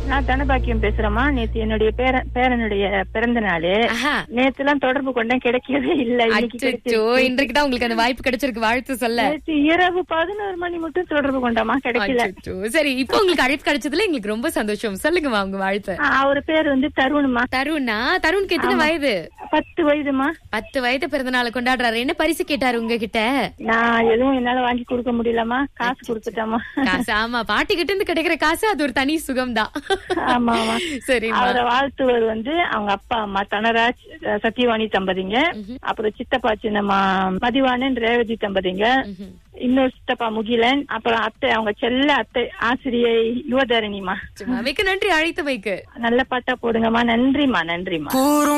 நான் தனபாக்கியம் பேசுறேம்மா நேத்து என்னுடைய பேர பேரனுடைய பிறந்த நாள் ஆஹா. நேத்து எல்லாம் தொடர்பு கொண்டேன் கிடைக்கவே இல்ல இன்னைக்கு அச்சோ கிடைச்சிருக்கு. இன்றைக்கு தான் உங்களுக்கு அந்த வாய்ப்பு கிடைச்சிருக்கு வாழ்த்து சொல்ல நேத்து இரவு பதினோரு மணி மட்டும் தொடர்பு கொண்டாமா கிடைக்கல அச்சச்சோ. சரி இப்போ உங்களுக்கு அழைப்பு கிடைச்சதுல எங்களுக்கு ரொம்ப சந்தோஷம் சொல்லுங்கம்மா உங்க வாழ்த்து ஆ, அவர் பேர் வந்து தருணுமா தருணா தருணுக்கு எத்தனை வயது பத்து வயதுமா பத்து வயது பிறந்த நாள் கொண்டாடுறாரு என்ன பரிசு கேட்டாரு உங்ககிட்ட நான் எதுவும் என்னால வாங்கி கொடுக்க முடியலமா காசு கொடுத்துட்டாமா காசு ஆமா பாட்டி கிட்ட இருந்து கிடைக்கிற காசு அது ஒரு தனி சுகம் தான் ஆமா ஆமா சரிம்மா அவரை வாழ்த்துவர் வந்து அவங்க அப்பா அம்மா தனராஜ் அஹ், சத்யவாணி தம்பதிங்க அப்புறம் சித்தப்பா சின்னம்மா மதிவாணன் ரேவதி தம்பதிங்க இன்னொரு சித்தப்பா முகிலன் அப்புறம் அத்தை அவங்க செல்ல அத்தை ஆசிரியை யுவதரணிமா சும்மா மிக்க நன்றி அழைத்தமைக்கு நல்ல பாட்டா போடுங்கம்மா நன்றிமா நன்றிமா கூறும்